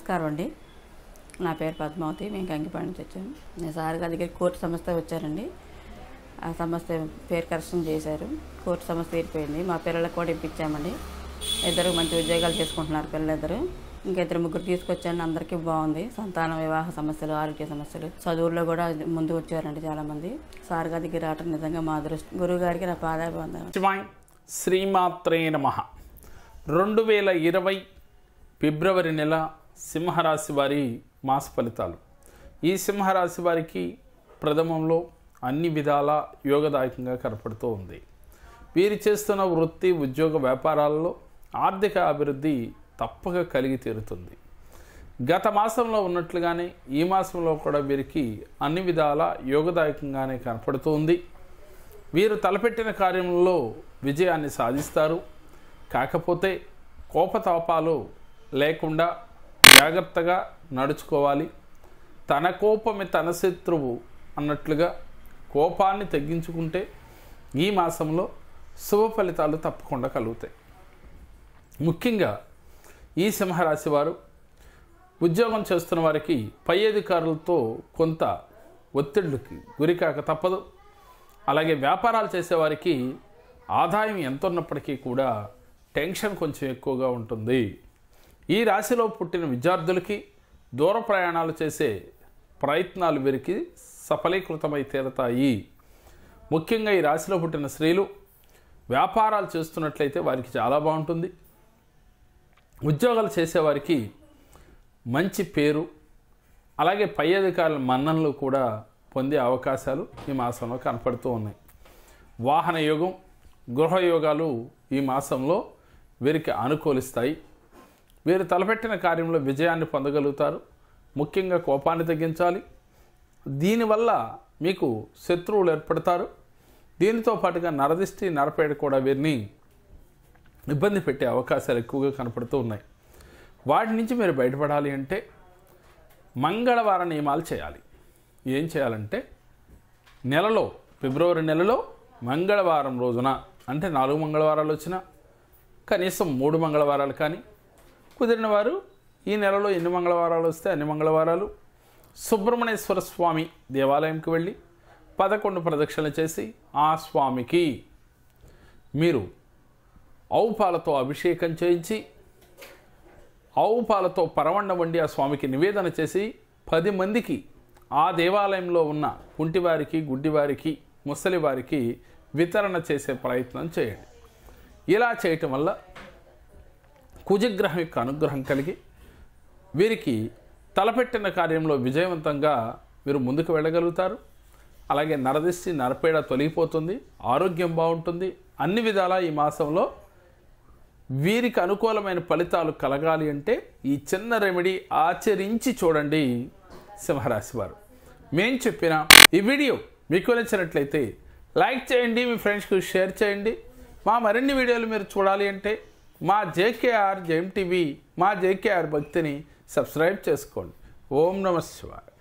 నమస్కారం అండి నా పేరు పద్మావతి మేము కంకిపాడు నుంచి వచ్చాము నేను సార్ గారి దగ్గర కోర్టు సంస్థ వచ్చారండి ఆ సంస్థ పేరు కరెక్షన్ చేశారు కోర్టు సంస్థ తీరిపోయింది మా పిల్లలకు కూడా ఇప్పించామండి ఇద్దరు మంచి ఉద్యోగాలు చేసుకుంటున్నారు పిల్లలిద్దరు ఇంకా ఇద్దరు ముగ్గురు తీసుకొచ్చాను అందరికీ బాగుంది సంతాన వివాహ సమస్యలు ఆరోగ్య సమస్యలు చదువుల్లో కూడా ముందు వచ్చారండి చాలామంది సార్ గారి దగ్గర రావటం నిజంగా మా అదృష్టం గురువు గారికి నా పాదాభివందనం శివాయ్ శ్రీమాత్రే నమ రెండు వేల ఇరవై ఫిబ్రవరి నెల సింహరాశి వారి మాస ఫలితాలు ఈ సింహరాశి వారికి ప్రథమంలో అన్ని విధాల యోగదాయకంగా కనపడుతూ ఉంది వీరు చేస్తున్న వృత్తి ఉద్యోగ వ్యాపారాల్లో ఆర్థిక అభివృద్ధి తప్పక కలిగి తీరుతుంది గత మాసంలో ఉన్నట్లుగానే ఈ మాసంలో కూడా వీరికి అన్ని విధాల యోగదాయకంగానే కనపడుతూ ఉంది వీరు తలపెట్టిన కార్యంలో విజయాన్ని సాధిస్తారు కాకపోతే కోపతాపాలు లేకుండా జాగ్రత్తగా నడుచుకోవాలి తన కోపమే తన శత్రువు అన్నట్లుగా కోపాన్ని తగ్గించుకుంటే ఈ మాసంలో శుభ ఫలితాలు తప్పకుండా కలుగుతాయి ముఖ్యంగా ఈ సింహరాశి వారు ఉద్యోగం చేస్తున్న వారికి పై అధికారులతో కొంత ఒత్తిళ్ళకి గురికాక తప్పదు అలాగే వ్యాపారాలు చేసేవారికి ఆదాయం ఎంత ఉన్నప్పటికీ కూడా టెన్షన్ కొంచెం ఎక్కువగా ఉంటుంది ఈ రాశిలో పుట్టిన విద్యార్థులకి దూర ప్రయాణాలు చేసే ప్రయత్నాలు వీరికి సఫలీకృతమై తీరతాయి ముఖ్యంగా ఈ రాశిలో పుట్టిన స్త్రీలు వ్యాపారాలు చేస్తున్నట్లయితే వారికి చాలా బాగుంటుంది ఉద్యోగాలు చేసేవారికి మంచి పేరు అలాగే పై అధికారుల మన్ననలు కూడా పొందే అవకాశాలు ఈ మాసంలో కనపడుతూ ఉన్నాయి వాహన యోగం గృహయోగాలు ఈ మాసంలో వీరికి అనుకూలిస్తాయి వీరు తలపెట్టిన కార్యంలో విజయాన్ని పొందగలుగుతారు ముఖ్యంగా కోపాన్ని తగ్గించాలి దీనివల్ల మీకు శత్రువులు ఏర్పడతారు దీనితో పాటుగా నరదిష్టి నరపేడ కూడా వీరిని ఇబ్బంది పెట్టే అవకాశాలు ఎక్కువగా కనపడుతూ ఉన్నాయి వాటి నుంచి మీరు బయటపడాలి అంటే మంగళవార నియమాలు చేయాలి ఏం చేయాలంటే నెలలో ఫిబ్రవరి నెలలో మంగళవారం రోజున అంటే నాలుగు మంగళవారాలు వచ్చినా కనీసం మూడు మంగళవారాలు కానీ కుదిరిన వారు ఈ నెలలో ఎన్ని మంగళవారాలు వస్తే అన్ని మంగళవారాలు సుబ్రహ్మణ్యేశ్వర స్వామి దేవాలయంకి వెళ్ళి పదకొండు ప్రదక్షిణలు చేసి ఆ స్వామికి మీరు ఆవు పాలతో అభిషేకం చేయించి ఆవు పాలతో పరవండ వండి ఆ స్వామికి నివేదన చేసి పది మందికి ఆ దేవాలయంలో ఉన్న కుంటివారికి గుడ్డివారికి ముసలివారికి వితరణ చేసే ప్రయత్నం చేయండి ఇలా చేయటం వల్ల కుజగ్రహం యొక్క అనుగ్రహం కలిగి వీరికి తలపెట్టిన కార్యంలో విజయవంతంగా వీరు ముందుకు వెళ్ళగలుగుతారు అలాగే నరదిష్టి నరపేడ తొలగిపోతుంది ఆరోగ్యం బాగుంటుంది అన్ని విధాలా ఈ మాసంలో వీరికి అనుకూలమైన ఫలితాలు కలగాలి అంటే ఈ చిన్న రెమెడీ ఆచరించి చూడండి సింహరాశి వారు మేం చెప్పిన ఈ వీడియో మీకు నచ్చినట్లయితే లైక్ చేయండి మీ ఫ్రెండ్స్కి షేర్ చేయండి మా మరిన్ని వీడియోలు మీరు చూడాలి అంటే మా జేకేఆర్ జెమ్ టీవీ మా జేకేఆర్ భక్తిని సబ్స్క్రైబ్ చేసుకోండి ఓం నమ శివాయ